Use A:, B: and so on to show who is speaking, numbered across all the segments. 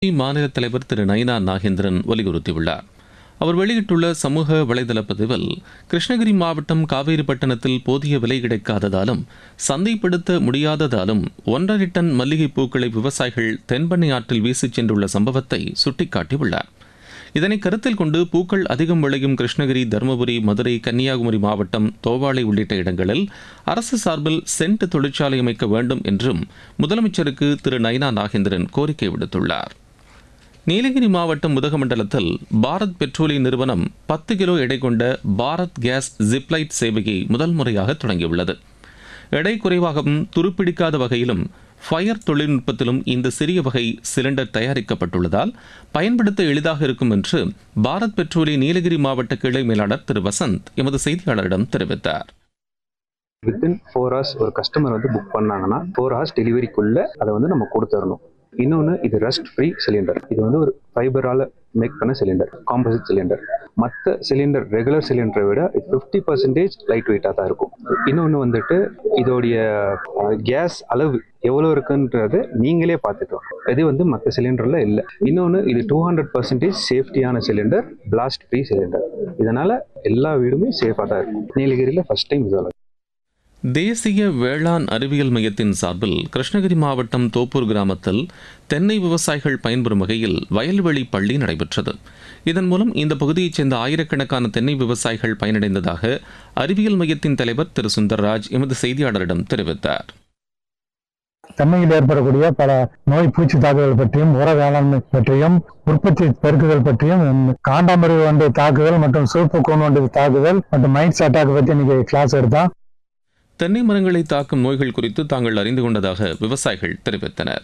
A: மாநில தலைவர் திரு நயினா நாகேந்திரன் வலியுறுத்தியுள்ளார் அவர் வெளியிட்டுள்ள சமூக வலைதள பதிவில் கிருஷ்ணகிரி மாவட்டம் காவேரிப்பட்டினத்தில் போதிய விலை கிடைக்காததாலும் சந்தைப்படுத்த முடியாததாலும் ஒன்றரை டன் மல்லிகைப் பூக்களை விவசாயிகள் தென்பண்ணை ஆற்றில் வீசிச் சென்றுள்ள சம்பவத்தை சுட்டிக்காட்டியுள்ளார் இதனை கருத்தில் கொண்டு பூக்கள் அதிகம் விளையும் கிருஷ்ணகிரி தருமபுரி மதுரை கன்னியாகுமரி மாவட்டம் தோவாளை உள்ளிட்ட இடங்களில் அரசு சார்பில் சென்ட் தொழிற்சாலை அமைக்க வேண்டும் என்றும் முதலமைச்சருக்கு திரு நயினா நாகேந்திரன் கோரிக்கை விடுத்துள்ளார் நீலகிரி மாவட்டம் உதகமண்டலத்தில் பாரத் பெட்ரோலிய நிறுவனம் பத்து கிலோ எடை கொண்ட பாரத் கேஸ் ஜிப்லைட் சேவையை முதல் முறையாக தொடங்கியுள்ளது எடை குறைவாகவும் துருப்பிடிக்காத வகையிலும் ஃபயர் தொழில்நுட்பத்திலும் இந்த சிறிய வகை சிலிண்டர் தயாரிக்கப்பட்டுள்ளதால் பயன்படுத்த எளிதாக இருக்கும் என்று பாரத் பெட்ரோலிய நீலகிரி மாவட்ட கிளை மேலாளர் திரு வசந்த் எமது செய்தியாளரிடம் தெரிவித்தார்
B: வித்தின் ஃபோர் ஹவர்ஸ் ஒரு கஸ்டமர் வந்து புக் பண்ணாங்கன்னா ஃபோர் ஹவர்ஸ் டெலிவரிக்குள்ள அதை வந்து நம்ம கொடுத்துடணும் இன்னொன்று இது ரஸ்ட் ஃப்ரீ சிலிண்டர் இது வந்து ஒரு ஃபைபரால் மேக் பண்ண சிலிண்டர் காம்போசிட் சிலிண்டர் மற்ற சிலிண்டர் ரெகுலர் சிலிண்டரை விட ஃபிஃப்டி பர்சன்டேஜ் லைட் வெயிட்டாக தான் இருக்கும் இன்னொன்று வந்துட்டு இதோடைய கேஸ் அளவு எவ்வளோ இருக்குன்றது நீங்களே பார்த்துக்கலாம் இது வந்து மற்ற சிலிண்டரில் இல்லை இன்னொன்று இது டூ ஹண்ட்ரட் பர்சன்டேஜ் சேஃப்டியான சிலிண்டர் பிளாஸ்ட் ஃப்ரீ சிலிண்டர் இதனால் எல்லா வீடுமே சேஃபாக தான் இருக்கும் நீலகிரியில் ஃபஸ்ட் டைம் இதெல்லாம்
A: தேசிய வேளாண் அறிவியல் மையத்தின் சார்பில் கிருஷ்ணகிரி மாவட்டம் தோப்பூர் கிராமத்தில் தென்னை விவசாயிகள் பயன்பெறும் வகையில் வயல்வெளி பள்ளி நடைபெற்றது இதன் மூலம் இந்த பகுதியைச் சேர்ந்த ஆயிரக்கணக்கான தென்னை விவசாயிகள் பயனடைந்ததாக அறிவியல் மையத்தின் தலைவர் திரு சுந்தர்ராஜ் எமது செய்தியாளரிடம் தெரிவித்தார்
C: தென்னையில் ஏற்படக்கூடிய பல நோய் பூச்சி தாக்குதல் பற்றியும் உர வேளாண்மை பற்றியும் உற்பத்தி பெருக்குதல் பற்றியும் காண்டாமிருக வண்டு தாக்குதல் மற்றும் சிவப்பு கோன் வண்டு தாக்குதல் மற்றும் மைட்ஸ் அட்டாக் பற்றி இன்னைக்கு கிளாஸ் எடுத்தோம்
A: தென்னை மரங்களை தாக்கும் நோய்கள் குறித்து தாங்கள் அறிந்து கொண்டதாக விவசாயிகள் தெரிவித்தனர்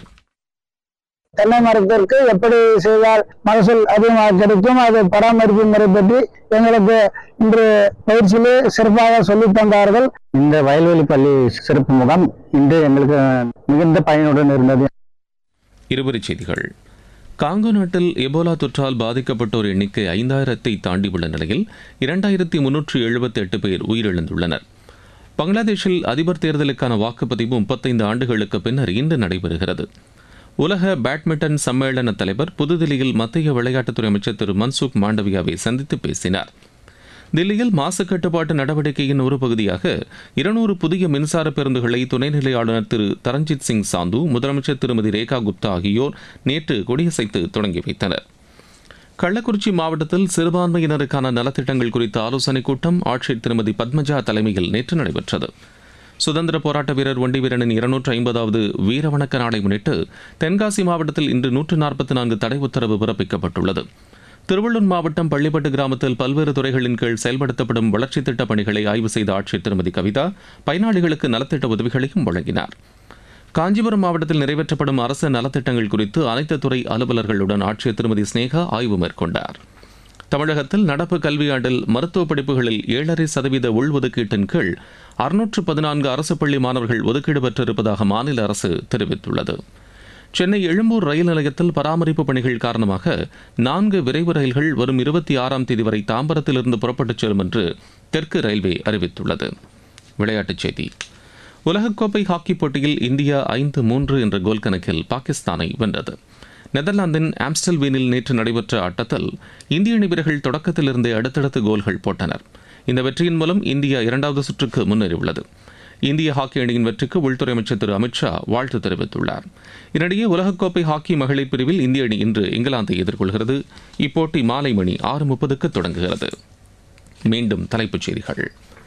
D: தென்னை மரத்திற்கு எப்படி செய்தால் மகசூல் அதிகமாக கிடைக்கும் அது பராமரிப்பு முறை பற்றி எங்களுக்கு இன்று பயிற்சியிலே சிறப்பாக சொல்லித் தந்தார்கள்
C: இந்த வயல்வெளி பள்ளி சிறப்பு முகாம் இன்று எங்களுக்கு மிகுந்த பயனுடன் இருந்தது
A: இருவரிச் செய்திகள் காங்கோ நாட்டில் எபோலா தொற்றால் பாதிக்கப்பட்டோர் எண்ணிக்கை ஐந்தாயிரத்தை தாண்டியுள்ள நிலையில் இரண்டாயிரத்தி முன்னூற்று எழுபத்தி எட்டு பேர் உயிரிழந்துள்ளனர் பங்களாதேஷில் அதிபர் தேர்தலுக்கான வாக்குப்பதிவு முப்பத்தைந்து ஆண்டுகளுக்கு பின்னர் இன்று நடைபெறுகிறது உலக பேட்மிண்டன் சம்மேளன தலைவர் புதுதில்லியில் மத்திய விளையாட்டுத்துறை அமைச்சர் திரு மன்சுக் மாண்டவியாவை சந்தித்து பேசினார் தில்லியில் மாசு கட்டுப்பாட்டு நடவடிக்கையின் ஒரு பகுதியாக இருநூறு புதிய மின்சார பேருந்துகளை துணைநிலை ஆளுநர் திரு தரஞ்சித் சிங் சாந்து முதலமைச்சர் திருமதி ரேகா குப்தா ஆகியோர் நேற்று கொடியசைத்து தொடங்கி வைத்தனர் கள்ளக்குறிச்சி மாவட்டத்தில் சிறுபான்மையினருக்கான நலத்திட்டங்கள் குறித்த ஆலோசனைக் கூட்டம் ஆட்சியர் திருமதி பத்மஜா தலைமையில் நேற்று நடைபெற்றது சுதந்திர போராட்ட வீரர் ஒண்டி வீரனின் இருநூற்று ஐம்பதாவது வீரவணக்க நாளை முன்னிட்டு தென்காசி மாவட்டத்தில் இன்று நூற்று நாற்பத்தி நான்கு தடை உத்தரவு பிறப்பிக்கப்பட்டுள்ளது திருவள்ளூர் மாவட்டம் பள்ளிப்பட்டு கிராமத்தில் பல்வேறு துறைகளின் கீழ் செயல்படுத்தப்படும் வளர்ச்சித் திட்டப் பணிகளை ஆய்வு செய்த ஆட்சியர் திருமதி கவிதா பயனாளிகளுக்கு நலத்திட்ட உதவிகளையும் வழங்கினார் காஞ்சிபுரம் மாவட்டத்தில் நிறைவேற்றப்படும் அரசு நலத்திட்டங்கள் குறித்து அனைத்து துறை அலுவலர்களுடன் ஆட்சியர் திருமதி ஸ்னேகா ஆய்வு மேற்கொண்டார் தமிழகத்தில் நடப்பு கல்வியாண்டில் மருத்துவ படிப்புகளில் ஏழரை சதவீத உள்ஒதுக்கீட்டின் கீழ் அறுநூற்று பதினான்கு அரசு பள்ளி மாணவர்கள் ஒதுக்கீடு பெற்றிருப்பதாக மாநில அரசு தெரிவித்துள்ளது சென்னை எழும்பூர் ரயில் நிலையத்தில் பராமரிப்பு பணிகள் காரணமாக நான்கு விரைவு ரயில்கள் வரும் இருபத்தி ஆறாம் தேதி வரை தாம்பரத்திலிருந்து புறப்பட்டுச் செல்லும் என்று தெற்கு ரயில்வே அறிவித்துள்ளது விளையாட்டுச் செய்தி உலகக்கோப்பை ஹாக்கி போட்டியில் இந்தியா ஐந்து மூன்று என்ற கோல் கணக்கில் பாகிஸ்தானை வென்றது நெதர்லாந்தின் ஆம்ஸ்டல்வீனில் நேற்று நடைபெற்ற ஆட்டத்தில் இந்திய அணி வீரர்கள் தொடக்கத்திலிருந்தே அடுத்தடுத்து கோல்கள் போட்டனர் இந்த வெற்றியின் மூலம் இந்தியா இரண்டாவது சுற்றுக்கு முன்னேறியுள்ளது இந்திய ஹாக்கி அணியின் வெற்றிக்கு உள்துறை அமைச்சர் திரு அமித்ஷா வாழ்த்து தெரிவித்துள்ளார் இதனிடையே உலகக்கோப்பை ஹாக்கி மகளிர் பிரிவில் இந்திய அணி இன்று இங்கிலாந்தை எதிர்கொள்கிறது இப்போட்டி மாலை மணி ஆறு முப்பதுக்கு தொடங்குகிறது மீண்டும் தலைப்புச் செய்திகள்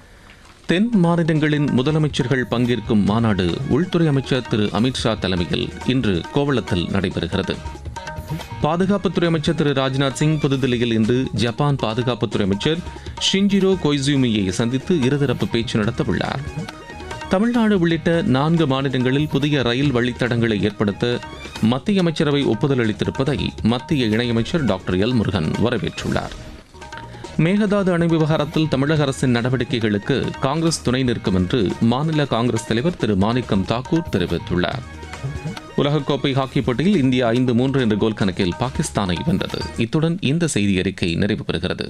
A: தென் மாநிலங்களின் முதலமைச்சர்கள் பங்கேற்கும் மாநாடு உள்துறை அமைச்சர் திரு அமித்ஷா தலைமையில் இன்று கோவளத்தில் நடைபெறுகிறது பாதுகாப்புத்துறை அமைச்சர் திரு ராஜ்நாத் சிங் புதுதில்லியில் இன்று ஜப்பான் பாதுகாப்புத்துறை அமைச்சர் ஷிஞ்சிரோ கொய்சூமியை சந்தித்து இருதரப்பு பேச்சு நடத்தவுள்ளார் தமிழ்நாடு உள்ளிட்ட நான்கு மாநிலங்களில் புதிய ரயில் வழித்தடங்களை ஏற்படுத்த மத்திய அமைச்சரவை ஒப்புதல் அளித்திருப்பதை மத்திய இணையமைச்சர் டாக்டர் எல் முருகன் வரவேற்றுள்ளார் மேகதாது அணை விவகாரத்தில் தமிழக அரசின் நடவடிக்கைகளுக்கு காங்கிரஸ் துணை நிற்கும் என்று மாநில காங்கிரஸ் தலைவர் திரு மாணிக்கம் தாக்கூர் தெரிவித்துள்ளார் உலகக்கோப்பை ஹாக்கி போட்டியில் இந்தியா ஐந்து மூன்று என்ற கோல் கணக்கில் பாகிஸ்தானை வென்றது இத்துடன் இந்த செய்தி அறிக்கை நிறைவு பெறுகிறது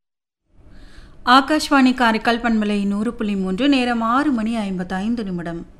E: ஆகாஷ்வாணி காரைக்கால் பண்பலை நூறு புள்ளி மூன்று நேரம் ஆறு மணி ஐம்பத்தைந்து நிமிடம்